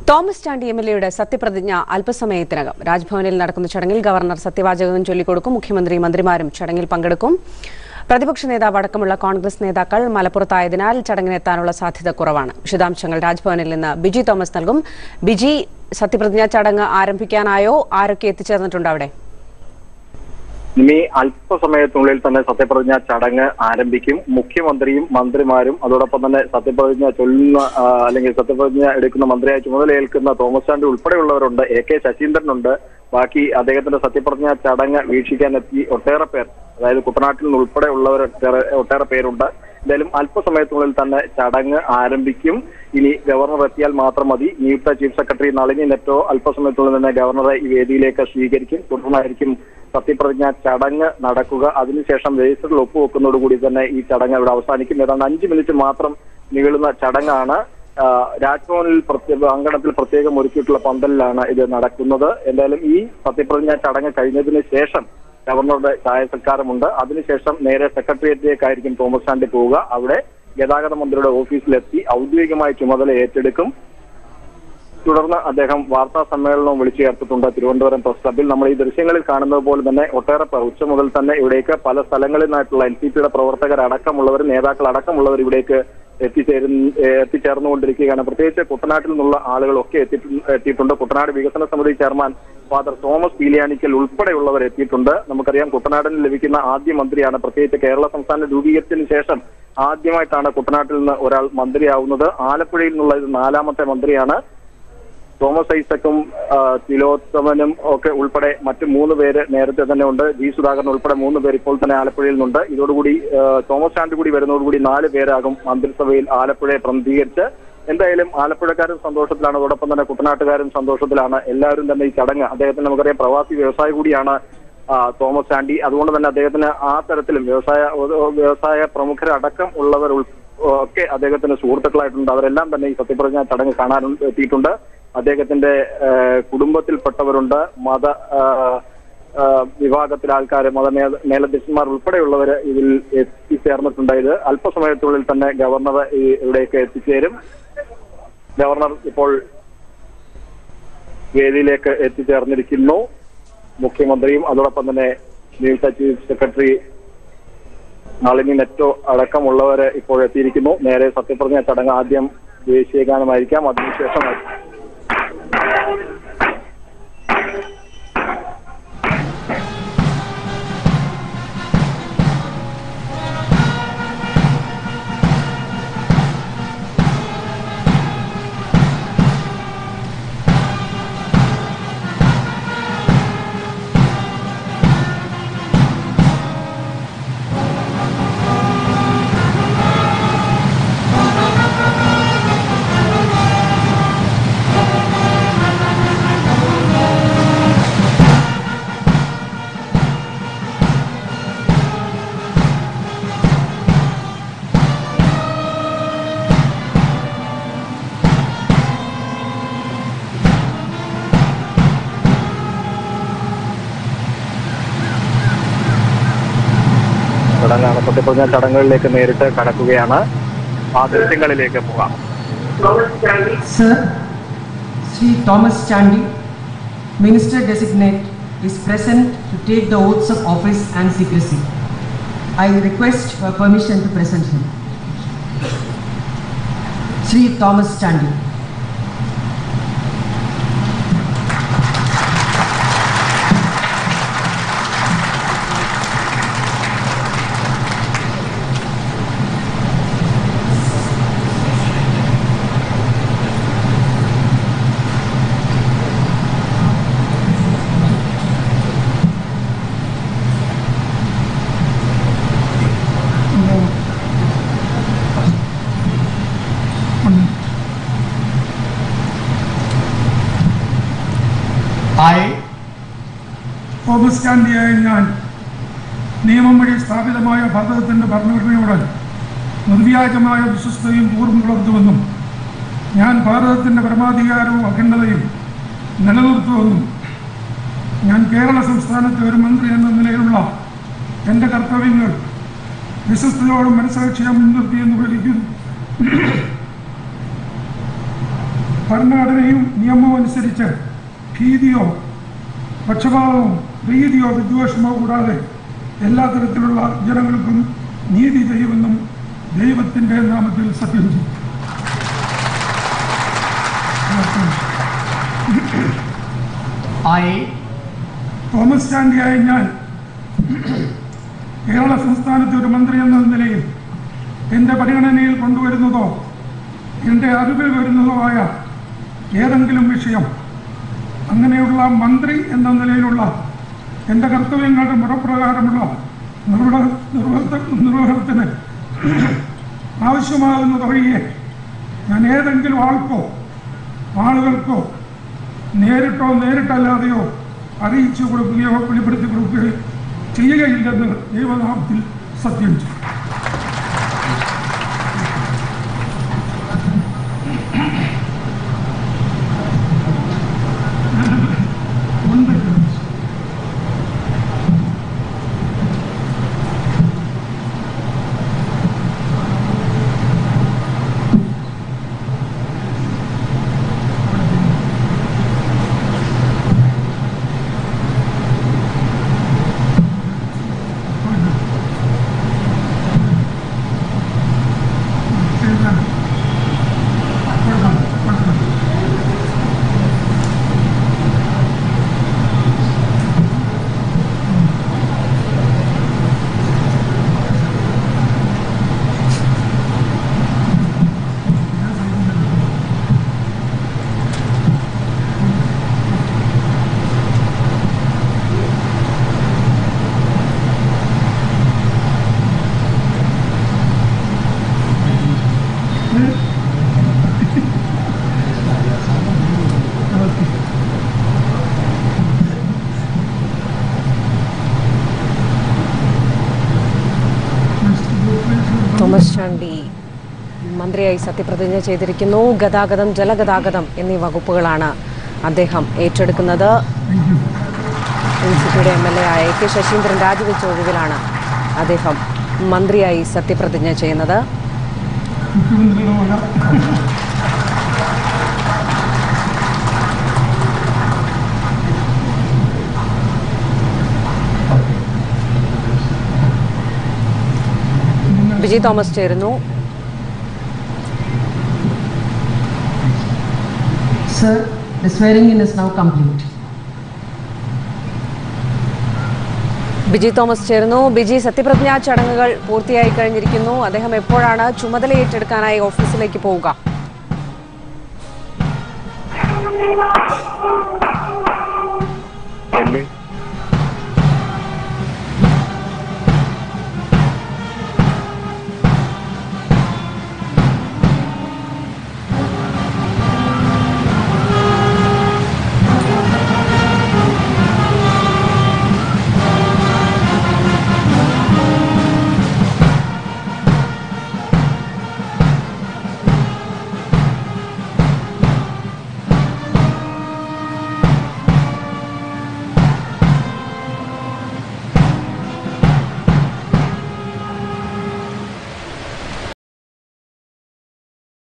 Thomas Chandy M L എയുടെ സത്യപ്രതിജ്ഞ അല്പസമയത്തിനകം രാജ്ഭവനിൽ നടക്കുന്ന ചടങ്ങിൽ ഗവർണർ സത്യവാചകം ചൊല്ലിക്കൊടുക്കും മുഖ്യമന്ത്രി മന്ത്രിമാരും ചടങ്ങിൽ പങ്കെടുക്കും പ്രതിപക്ഷ നേതാവ് അടക്കമുള്ള കോൺഗ്രസ് നേതാക്കൾ മലപ്പുറത്തായതിനാൽ ചടങ്ങിനെത്താനുള്ള സാധ്യത കുറവാണ് വിശദാംശങ്ങൾ രാജ്ഭവനിൽ നിന്ന് ബിജി തോമസ് നൽകും ബിജി സത്യപ്രതിജ്ഞാ ചടങ്ങ് ആരംഭിക്കാനായോ ആരൊക്കെ എത്തിച്ചേർന്നിട്ടുണ്ട് അവിടെ ഇനി അല്പസമയത്തിനുള്ളിൽ തന്നെ സത്യപ്രതിജ്ഞ ചടങ്ങ് ആരംഭിക്കും മുഖ്യമന്ത്രിയും മന്ത്രിമാരും അതോടൊപ്പം തന്നെ സത്യപ്രതിജ്ഞ ചൊല്ലുന്ന ആ, അല്ലെങ്കിൽ സത്യപ്രതിജ്ഞ എടുക്കുന്ന മന്ത്രിയായി ചുമതലയേൽക്കുന്ന തോമസ് ചാണ്ടി ഉൾപ്പെടെയുള്ളവരുണ്ട് എ കെ ശശീന്ദ്രനുണ്ട് ബാക്കി അദ്ദേഹത്തിന്റെ സത്യപ്രതിജ്ഞ ചടങ്ങ് വീക്ഷിക്കാൻ എത്തി ഒട്ടേറെ പേർ അതായത് കുട്ടനാട്ടിൽ നിന്ന് ഉൾപ്പെടെ ഉള്ളവർ ഒട്ടേറെ- ഒട്ടേറെ പേരുണ്ട് എന്തായാലും അല്പസമയത്തിനുള്ളിൽ തന്നെ ചടങ്ങ് ആരംഭിക്കും ഇനി ഗവർണർ എത്തിയാൽ മാത്രം മതി നിയുക്ത ചീഫ് സെക്രട്ടറി നളിനി നെറ്റോ അല്പസമയത്തിനുള്ളിൽ തന്നെ ഗവർണറെ ഈ വേദിയിലേക്ക് സ്വീകരിക്കും തുടർന്നായിരിക്കും സത്യപ്രതിജ്ഞ ചടങ്ങ് നടക്കുക അതിനുശേഷം രജിസ്റ്ററിൽ ഒപ്പുവെക്കുന്നതോടുകൂടി തന്നെ ഈ ചടങ്ങ് ഇവിടെ അവസാനിക്കും ഏതാണ്ട് അഞ്ച് മിനിറ്റ് മാത്രം നീളുന്ന ചടങ്ങാണ് ആ, രാജ്ഭവനിൽ പ്രത്യേക അങ്കണത്തിൽ പ്രത്യേകം ഒരുക്കിയിട്ടുള്ള പന്തലിലാണ് ഇത് നടക്കുന്നത് എന്തായാലും ഈ സത്യപ്രതിജ്ഞ ചടങ്ങ് കഴിഞ്ഞതിന് ശേഷം ഗവർണറുടെ ചായസൽക്കാരമുണ്ട് അതിനുശേഷം നേരെ സെക്രട്ടേറിയറ്റിലേക്കായിരിക്കും തോമസ് ചാണ്ടി പോവുക അവിടെ ഗതാഗത മന്ത്രിയുടെ ഓഫീസിലെത്തി ഔദ്യോഗികമായി ചുമതല ഏറ്റെടുക്കും തുടർന്ന് അദ്ദേഹം വാർത്താ സമ്മേളനവും വിളിച്ചു ചേർത്തിട്ടുണ്ട് തിരുവനന്തപുരം പ്രസ് ക്ലബിൽ നമ്മൾ ഈ ദൃശ്യങ്ങളിൽ കാണുന്നത് പോലെ തന്നെ ഒട്ടേറെ പേർ ഉച്ച മുതൽ തന്നെ ഇവിടേക്ക് പല സ്ഥലങ്ങളിൽ നിന്നായിട്ടുള്ള എൽ സി പിയുടെ പ്രവർത്തകർ അടക്കമുള്ളവർ നേതാക്കൾ അടക്കമുള്ളവർ ഇവിടേക്ക് എത്തിച്ചേരുന്ന ഏഹ് എത്തിച്ചേർന്നുകൊണ്ടിരിക്കുകയാണ് പ്രത്യേകിച്ച് കുട്ടനാട്ടിൽ നിന്നുള്ള ആളുകളൊക്കെ എത്തിയിട്ടുണ്ട് എത്തിയിട്ടുണ്ട് കുട്ടനാട് വികസന സമിതി ചെയർമാൻ ഫാദർ തോമസ് പീലിയാനിക്കൽ ഉൾപ്പെടെയുള്ളവർ എത്തിയിട്ടുണ്ട് നമുക്കറിയാം കുട്ടനാടിന് ലഭിക്കുന്ന ആദ്യ മന്ത്രിയാണ് പ്രത്യേകിച്ച് കേരള സംസ്ഥാന രൂപീകരണത്തിന് ശേഷം ആദ്യമായിട്ടാണ് കുട്ടനാട്ടിൽ നിന്ന് ഒരാൾ മന്ത്രിയാവുന്നത് ആലപ്പുഴയിൽ നിന്നുള്ള ഇത് നാലാമത്തെ മന്ത്രിയാണ് തോമസ് ഐസക്കും ആ, തിലോത്തമനും ഒക്കെ ഉൾപ്പെടെ മറ്റ് മൂന്ന് പേര് നേരത്തെ തന്നെ ഉണ്ട് ജി സുധാകരൻ ഉൾപ്പെടെ മൂന്ന് പേര് ഇപ്പോൾ തന്നെ ആലപ്പുഴയിൽ നിന്നുണ്ട് ഇതോടുകൂടി ആ, തോമസ് ചാണ്ടി കൂടി വരുന്നതോടുകൂടി നാല് പേരാകും മന്ത്രിസഭയിൽ ആലപ്പുഴയെ പ്രതിനിധീകരിച്ച് എന്തായാലും ആലപ്പുഴക്കാരും സന്തോഷത്തിലാണ് അതോടൊപ്പം തന്നെ കുട്ടനാട്ടുകാരും സന്തോഷത്തിലാണ് എല്ലാവരും തന്നെ ഈ ചടങ്ങ് അദ്ദേഹത്തിന് നമുക്കറിയാം പ്രവാസി വ്യവസായി കൂടിയാണ് ആ, തോമസ് ചാണ്ടി അതുകൊണ്ട് തന്നെ അദ്ദേഹത്തിന് ആ തരത്തിലും വ്യവസായ വ്യവസായ പ്രമുഖരടക്കം ഉള്ളവർ ഉൾ- ഒക്കെ അദ്ദേഹത്തിന്റെ സുഹൃത്തുക്കളായിട്ടുണ്ട് അവരെല്ലാം തന്നെ ഈ സത്യപ്രതിജ്ഞ ചടങ്ങ് കാണാൻ എത്തിയിട്ടുണ്ട് അദ്ദേഹത്തിന്റെ ഏഹ്, കുടുംബത്തിൽപ്പെട്ടവരുണ്ട് മത ഏഹ്, ഏഹ്, വിഭാഗത്തിലെ ആൾക്കാർ മത മേ- മേലധ്യക്ഷന്മാർ ഉൾപ്പെടെയുള്ളവർ ഇതിൽ എത്തിച്ചേർന്നിട്ടുണ്ട് ഇത് അല്പസമയത്തിനുള്ളിൽ തന്നെ ഗവർണർ ഈ ഇവിടേക്ക് എത്തിച്ചേരും ഗവർണർ ഇപ്പോൾ വേദിയിലേക്ക് എത്തിച്ചേർന്നിരിക്കുന്നു മുഖ്യമന്ത്രിയും അതോടൊപ്പം തന്നെ നിയുക്ത ചീഫ് സെക്രട്ടറി നളിനി നെറ്റോ അടക്കമുള്ളവര് ഇപ്പോൾ എത്തിയിരിക്കുന്നു നേരെ സത്യപ്രതിജ്ഞ ചടങ്ങ് ആദ്യം ദേശീയഗാനമായിരിക്കാം അതിനുശേഷം ചടങ്ങാണ് സത്യപ്രതിജ്ഞ ചടങ്ങുകളിലേക്ക് നേരിട്ട് കടക്കുകയാണ് ആ ദൃശ്യങ്ങളിലേക്ക് പോകാം Sir, Sri Thomas Chandy, Minister Designate, is present to take the oaths of office and secrecy. I request for permission to present him. Sri Thomas Chandy. I, Thomas ചാണ്ടിയായ ഞാൻ നിയമം വഴി സ്ഥാപിതമായ ഭാരതത്തിൻ്റെ ഭരണഘടനയോട് നിർവ്യാജമായ വിശ്വസ്തയും പൂർവ്വം പുലർത്തുമെന്നും ഞാൻ ഭാരതത്തിൻ്റെ പരമാധികാരവും അഖണ്ഡതയും നിലനിർത്തുമെന്നും ഞാൻ കേരള സംസ്ഥാനത്തെ ഒരു മന്ത്രി എന്ന നിലയിലുള്ള എൻ്റെ കർത്തവ്യങ്ങൾ വിശ്വസ്തയോടും മനസാക്ഷിയെ മുൻനിർത്തിയെന്ന് വിളിക്കുന്നു ഭരണഘടനയും നിയമവും അനുസരിച്ച് ഭീതിയോ പക്ഷപാതമോ പ്രീതിയോ വിദ്വേഷമോ കൂടാതെ എല്ലാ തരത്തിലുള്ള ജനങ്ങൾക്കും നീതി ചെയ്യുമെന്നും ദൈവത്തിൻ്റെ നാമത്തിൽ സത്യം ചെയ്യും I, തോമസ് ചാണ്ടിയായ ഞാൻ കേരള സംസ്ഥാനത്തെ ഒരു മന്ത്രി എന്ന നിലയിൽ എൻ്റെ പരിഗണനയിൽ കൊണ്ടുവരുന്നതോ എൻ്റെ അറിവിൽ വരുന്നതോ ആയ ഏതെങ്കിലും വിഷയം അങ്ങനെയുള്ള മന്ത്രി എന്ന നിലയിലുള്ള എൻ്റെ കർത്തവ്യങ്ങളുടെ മുറപ്രകാരമുള്ള നിർവഹ നിർവഹ നിർവഹണത്തിന് ആവശ്യമാകുന്നതൊഴികെ ഞാൻ ഏതെങ്കിലും ആൾക്കോ ആളുകൾക്കോ നേരിട്ടോ നേരിട്ടല്ലാതെയോ അറിയിച്ചു കൊടുക്കുകയോ വെളിപ്പെടുത്തി കൊടുക്കുകയോ ചെയ്യുകയില്ലെന്ന് ദൈവനാമത്തിൽ സത്യം ചെയ്യും ഉണ്ട്. ശരിയാണ്. കൊടുക്കണം, കൊടുക്കണം. തോമസ് ചാണ്ടി മന്ത്രിയായി സത്യപ്രതിജ്ഞ ചെയ്തിരിക്കുന്നു ഗതാഗതം ജലഗതാഗതം എന്നീ വകുപ്പുകളാണ് അദ്ദേഹം ഏറ്റെടുക്കുന്നത് എൻ സി പിയുടെ എം എൽ എ ആയ എ കെ ശശീന്ദ്രൻ രാജിവെച്ച ഒഴിവിലാണ് അദ്ദേഹം മന്ത്രിയായി സത്യപ്രതിജ്ഞ ചെയ്യുന്നത് മുഖ്യമന്ത്രിയുടെ വക ബിജി തോമസ് ചേരുന്നു sir, the swearing in is now complete. Biji Thomas ചേരുന്നു ബിജി സത്യപ്രതിജ്ഞാ ചടങ്ങുകൾ പൂർത്തിയായി കഴിഞ്ഞിരിക്കുന്നു അദ്ദേഹം എപ്പോഴാണ് ചുമതല ഏറ്റെടുക്കാനായി ഓഫീസിലേക്ക് പോവുക എന്നെ